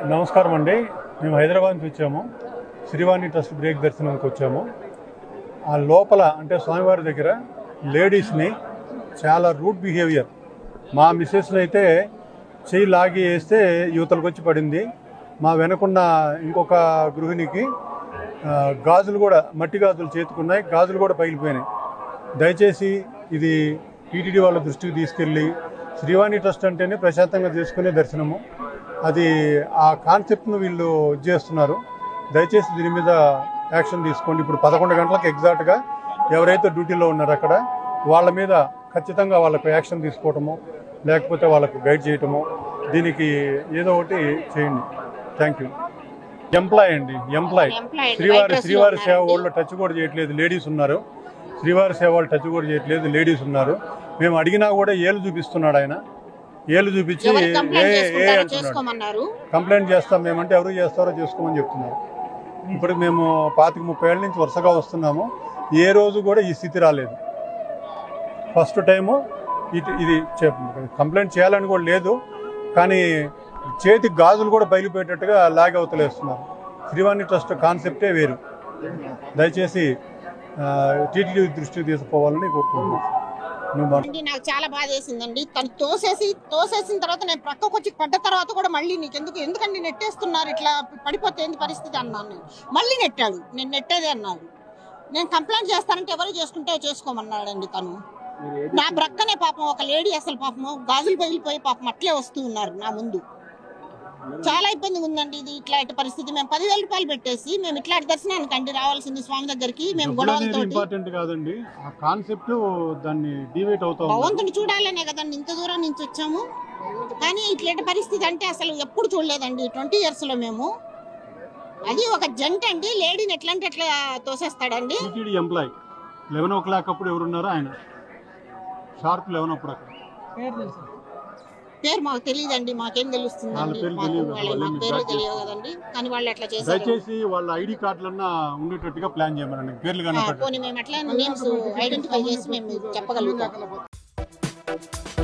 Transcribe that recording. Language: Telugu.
నమస్కారం అండి మేము హైదరాబాద్ నుంచి వచ్చాము శ్రీవాణి ట్రస్ట్ బ్రేక్ దర్శనానికి వచ్చాము ఆ లోపల అంటే స్వామివారి దగ్గర లేడీస్ని చాలా రూట్ బిహేవియర్ మా మిస్సెస్ని అయితే చెయ్యి లాగి వేస్తే యువతలకు వచ్చి పడింది మా వెనకున్న ఇంకొక గృహిణికి ఆ, గాజులు కూడా మట్టి గాజులు చేతుకున్నాయి గాజులు కూడా పగిలిపోయినాయి దయచేసి ఇది టీటీడీ వాళ్ళ దృష్టికి తీసుకెళ్ళి శ్రీవాణి ట్రస్ట్ అంటేనే ప్రశాంతంగా చేసుకునే దర్శనము అది ఆ కాన్సెప్ట్ను వీళ్ళు ఇది చేస్తున్నారు దయచేసి దీని మీద యాక్షన్ తీసుకోండి ఇప్పుడు పదకొండు గంటలకు ఎగ్జాక్ట్గా ఎవరైతే డ్యూటీలో ఉన్నారో అక్కడ వాళ్ళ మీద ఖచ్చితంగా వాళ్ళకు యాక్షన్ తీసుకోవటము లేకపోతే వాళ్ళకు గైడ్ చేయటము దీనికి ఏదో ఒకటి చేయండి థ్యాంక్ యూ ఎంప్లాయ్ అండి ఎంప్లాయ్ Employee, శ్రీవారి white dress లో శ్రీవారి సేవ ఉన్నారండి. వాళ్ళు టచ్ కూడా చేయట్లేదు లేడీస్ ఉన్నారు శ్రీవారి సేవ వాళ్ళు టచ్ కూడా చేయట్లేదు లేడీస్ ఉన్నారు మేము అడిగినా కూడా ఏలు చూపిస్తున్నాడు ఆయన ఏలు చూపించి ఎవరు ఏ కంప్లైంట్ ఏ చేసుకుంటారో అంటున్నాడు చేసుకోమన్నారు కంప్లైంట్ చేస్తాం మేమంటే ఎవరు చేస్తారో చేసుకోమని చెప్తున్నారు ఇప్పుడు మేము పాతిక ముప్పై ఏళ్ళ నుంచి వరుసగా వస్తున్నాము ఏ రోజు కూడా ఈ స్థితి రాలేదు ఫస్ట్ టైము ఇది ఇది చెప్- కంప్లైంట్ చేయాలని కూడా లేదు కానీ చేతి గాజులు కూడా బయలుపోయేటట్టుగా లాగ్ అవతలేస్తున్నారు శ్రీవాణి ట్రస్ట్ కాన్సెప్టే వేరు దయచేసి టీటీడీ దృష్టికి తీసుకుపోవాలని కోరుకుంటున్నాను నువ్వు మాట్లాడు. అండి నాకు చాలా బాధ వేసిందండి తను తోసేసి తోసేసిన తర్వాత నేను ప్రక్కకు వచ్చి పడ్డ తర్వాత కూడా మళ్ళీ నీకు ఎందుకు ఎందుకండి నెట్టేస్తున్నారు ఇట్లా పడిపోతే ఏంది పరిస్థితి అన్నాను నేను మళ్ళీ నెట్టాడు నేను నెట్టేదే అన్నాడు నేను కంప్లైంట్ చేస్తానంటే ఎవరు చేసుకుంటే చేసుకోమన్నాడండి తను నా ప్రక్కనే పాపం ఒక లేడీ అసలు పాపం గాజులు పగిలిపోయి పాపం అట్లే వస్తూ ఉన్నారు నా ముందు చాలా ఇబ్బందిగా ఉందండి ఇది ఇట్లాంటి పరిస్థితి మేము పదివేల రూపాయలు పెట్టేసి మేము ఇట్లాంటి దర్శనానికి అండి రావాల్సింది స్వామి దగ్గరికి మేము డబ్బులు అనేది గొడవలతోటి ఇంపార్టెంట్ కాదండి ఆ కాన్సెప్ట్ దాన్ని డివేట్ అవుతా ఉంది భగవంతుని చూడాలనే కదండి ఇంత దూరం నుంచి వచ్చాము కానీ ఇట్లాంటి పరిస్థితి అంటే అసలు ఎప్పుడు చూడలేదండి ట్వంటీ ఇయర్స్ లో మేము అది ఒక జంట అండి లేడీని ఎట్లా అంటే ఎట్లా తోసేస్తాడండి TTD employee eleven o'clock అప్పుడు ఎవరున్నారో ఆయన షార్ప్ లెవెన్ అప్పుడు అక్కడ పేరు మాకు తెలియదండి మాకేం వాళ్ళ తెలుస్తుందండి పేర్లు మాకు తెలియదు, వాళ్ళ వాళ్ళే మాకు మీకు పేర్లు track తెలియదు కదండి కానీ వాళ్ళు అట్లా చేశారు దయచేసి వాళ్ళ ఐడి కార్డులన్నా ఉండేటట్టుగా ప్లాన్ చేయమనండి పేర్లు ఆ, కనపడ్డాయి పోనీ మేము ఎట్లా నేమ్స్ ఐడెంటిఫై చేసి మేము చెప్పగలుగుతాం